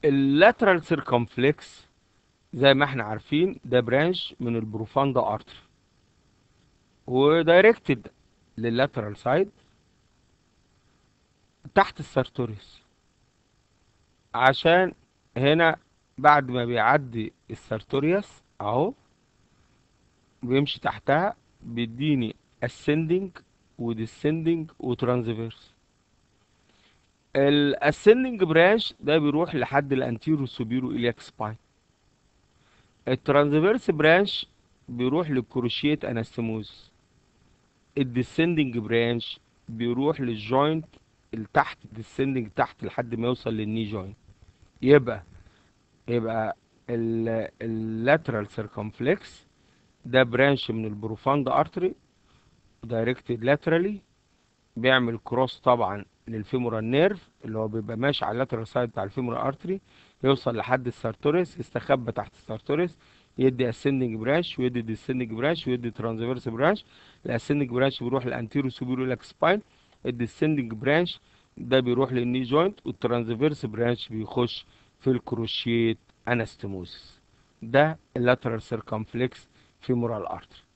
اللاترال سيركمفلكس زي ما احنا عارفين ده برانش من البروفاندا ارتري ودايركتد لللاترال سايد تحت السارتوريوس عشان هنا بعد ما بيعدي السارتوريوس اهو بيمشي تحتها بيديني ascending وديسندنج وترانسفيرس الاسندنج برانش ده بيروح لحد الانتيرو سوبيرو الياك سباين الترانسفيرس برانش بيروح للكروشيت انستموز الديسندنج برانش بيروح للجوينت التحت الديسندنج تحت لحد ما يوصل للني جوينت يبقى يبقى اللاترال سيركمفلكس ده برانش من البروفاند ارتري دايركتد لاترالي بيعمل كروس طبعا للفيمورال نيرف اللي هو بيبقى ماشي على اللاترال سايد بتاع الفيمورال ارتري يوصل لحد السارتوريس يستخبى تحت السارتوريس يدي اسندنج برانش ويدي ديسندنج برانش ويدي ترانسفيرس برانش الاسندنج برانش بيروح للانتيرو سوبيرو لاك سباين الديسندنج برانش ده بيروح للني جوينت والترانسفيرس برانش بيخش في الكروشيت انستموسيس ده اللاترال سيركمفلكس فيمورال ارتري